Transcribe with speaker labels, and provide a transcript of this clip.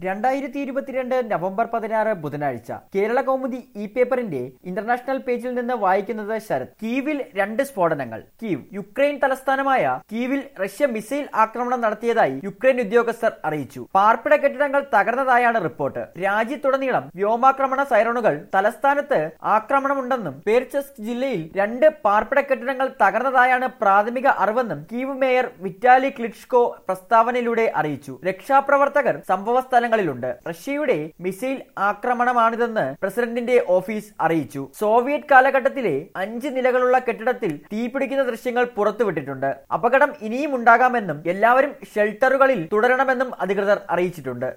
Speaker 1: രണ്ടായിരത്തി ഇരുപത്തിരണ്ട് നവംബർ പതിനാറ് ബുധനാഴ്ച കേരള കൗമുദി ഇ പേപ്പറിന്റെ ഇന്റർനാഷണൽ പേജിൽ നിന്ന് വായിക്കുന്നത് ശരത് കീവിൽ രണ്ട് സ്ഫോടനങ്ങൾ കീവ് യുക്രൈൻ തലസ്ഥാനമായ കീവിൽ റഷ്യ മിസൈൽ ആക്രമണം നടത്തിയതായി യുക്രൈൻ ഉദ്യോഗസ്ഥർ അറിയിച്ചു പാർപ്പിട കെട്ടിടങ്ങൾ തകർന്നതായാണ് റിപ്പോർട്ട് രാജ്യത്തുടനീളം വ്യോമാക്രമണ സൈറണുകൾ തലസ്ഥാനത്ത് ആക്രമണമുണ്ടെന്നും പേർച്ചസ്ക് ജില്ലയിൽ രണ്ട് പാർപ്പിട കെട്ടിടങ്ങൾ തകർന്നതായാണ് പ്രാഥമിക അറിവെന്നും കീവ് മേയർ വിറ്റാലി ക്ലിറ്റ്ഷ്കോ പ്രസ്താവനയിലൂടെ അറിയിച്ചു രക്ഷാപ്രവർത്തകർ സംഭവ സ്ഥലങ്ങളിലുണ്ട് റഷ്യയുടെ മിസൈൽ ആക്രമണമാണിതെന്ന് പ്രസിഡന്റിന്റെ ഓഫീസ് അറിയിച്ചു സോവിയറ്റ് കാലഘട്ടത്തിലെ അഞ്ച് നിലകളുള്ള കെട്ടിടത്തിൽ തീപിടിക്കുന്ന ദൃശ്യങ്ങൾ പുറത്തുവിട്ടിട്ടുണ്ട് അപകടം ഇനിയും ഉണ്ടാകാമെന്നും എല്ലാവരും ഷെൽട്ടറുകളിൽ തുടരണമെന്നും അധികൃതർ അറിയിച്ചിട്ടുണ്ട്